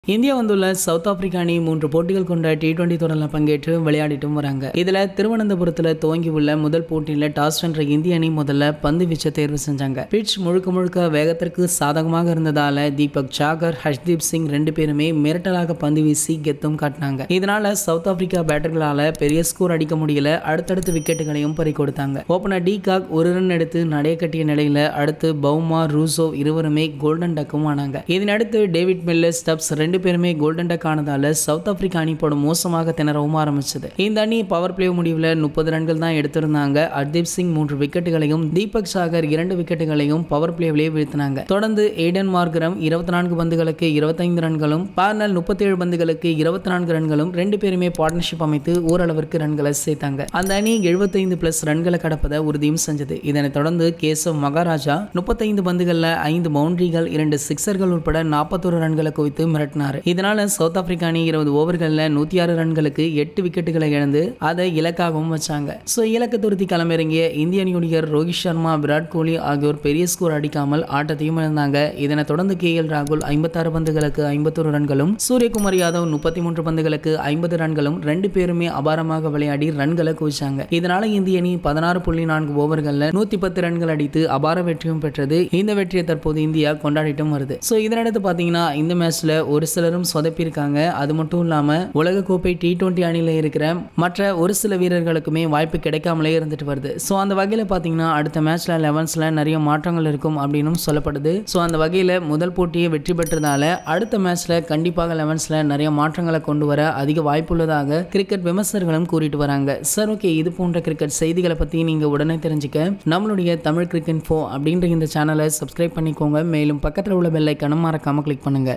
India வந்துள்ள south Africa அணி மூன்று போட்டிகள் கொண்ட டி டுவெண்டி தொடரில் பங்கேற்று விளையாடிட்டும் வராங்க இதுல திருவனந்தபுரத்தில் துவங்கி உள்ள முதல் போட்டியில் டாஸ் வென்ற இந்திய அணி முதல்ல பந்து வீச்ச தேர்வு செஞ்சாங்க பிட்ச் முழுக்க முழுக்க வேகத்திற்கு சாதகமாக இருந்ததால தீபக் சாகர் ஹர்ஷ்தீப் சிங் ரெண்டு பேருமே மிரட்டலாக பந்து வீசி கெத்தும் காட்டினாங்க இதனால சவுத் ஆப்பிரிக்கா பேட்டர்களால பெரிய ஸ்கோர் அடிக்க முடியல அடுத்தடுத்து விக்கெட்டுகளையும் பறி கொடுத்தாங்க ஓபனர் டி காக் ஒரு ரன் எடுத்து நடைய கட்டிய நிலையில அடுத்து பவுமா ரூசோ இருவருமே கோல்டன் டக்கும் ஆனாங்க இதனடுத்து டேவிட் மில்லர் ஸ்டப்ஸ் ரெண்டு பேருமே கோல்டன் டக் ஆனதால சவுத் ஆப்பிரிக்கா அணி போட மோசமாக திணறவும் ஆரம்பிச்சது இந்த அணி பவர் பிளே முடிவில் முப்பது ரன்கள் தான் எடுத்திருந்தாங்க ஹர்தீப் சிங் மூன்று விக்கெட்டுகளையும் தீபக் சாகர் இரண்டு விக்கெட்டுகளையும் பவர் பிளேவிலே வீழ்த்தினாங்க தொடர்ந்து ஏடன் மார்கரம் இருபத்தி நான்கு பந்துகளுக்கு இருபத்தைந்து ரன்களும் பார்னல் முப்பத்தேழு பந்துகளுக்கு இருபத்தி நான்கு ரன்களும் ரெண்டு பேருமே பார்ட்னர்ஷிப் அமைத்து ஓரளவிற்கு ரன்களை சேர்த்தாங்க அந்த அணி எழுபத்தைந்து பிளஸ் ரன்களை கடப்பதை உறுதியும் செஞ்சது இதனைத் தொடர்ந்து கேசவ் மகாராஜா முப்பத்தைந்து பந்துகளில் ஐந்து பவுண்டரிகள் இரண்டு சிக்ஸர்கள் உட்பட நாற்பத்தொரு ரன்களை குவித்து மிரட்டினார் இதனால சவுத் ஆப்பிரிக்கா அணி இருபது ஓவர்களில் நூற்றி ஆறு ரன்களுக்கு எட்டு விக்கெட்டுகளை இழந்து அதை இலக்காகவும் வச்சாங்க ஸோ இலக்கு துருத்தி களமிறங்கிய இந்திய அணியுடைய ரோஹித் சர்மா விராட் கோலி ஆகியோர் பெரிய ஸ்கோர் அடிக்காமல் ஆட்டத்தையும் இழந்தாங்க இதனைத் தொடர்ந்து கே எல் ராகுல் ஐம்பத்தாறு பந்துகளுக்கு ஐம்பத்தொரு ரன்களும் சூரியகுமார் யாதவ் முப்பத்தி மூன்று பந்துகளுக்கு ஐம்பது ரன்களும் ரெண்டு பேருமே அபாரமாக விளையாடி ரன்களை குவிச்சாங்க இதனால இந்திய அணி பதினாறு புள்ளி நான்கு ஓவர்களில் நூற்றி பத்து ரன்கள் அடித்து அபார வெற்றியும் பெற்றது இந்த வெற்றியை தற்போது இந்தியா கொண்டாடிட்டும் வருது ஸோ இதனடுத்து பார்த்தீங்கன்னா இந்த மேட்ச்ல ஒரு சிலரும் சொதப்பியிருக்காங்க அது மட்டும் இல்லாமல் உலகக்கோப்பை டி டுவெண்ட்டி அணியில் இருக்கிற மற்ற ஒரு சில வீரர்களுக்குமே வாய்ப்பு கிடைக்காமலே இருந்துட்டு வருது ஸோ அந்த வகையில் பார்த்தீங்கன்னா அடுத்த மேட்ச்ல லெவன்ஸில் நிறைய மாற்றங்கள் இருக்கும் அப்படின்னும் சொல்லப்படுது ஸோ அந்த வகையில் முதல் போட்டியை வெற்றி பெற்றதால அடுத்த மேட்ச்ல கண்டிப்பாக லெவன்ஸில் நிறைய மாற்றங்களை கொண்டு வர அதிக வாய்ப்புள்ளதாக கிரிக்கெட் விமர்சகர்களும் கூறிட்டு வராங்க சார் ஓகே இது போன்ற கிரிக்கெட் செய்திகளை பற்றி நீங்கள் உடனே தெரிஞ்சுக்க நம்மளுடைய தமிழ் கிரிக்கெட் ஃபோ அப்படின்ற இந்த சேனலை சப்ஸ்கிரைப் பண்ணிக்கோங்க மேலும் பக்கத்தில் உள்ள பெல் ஐக்கனும் மறக்காமல் கிளிக் பண்ணுங்க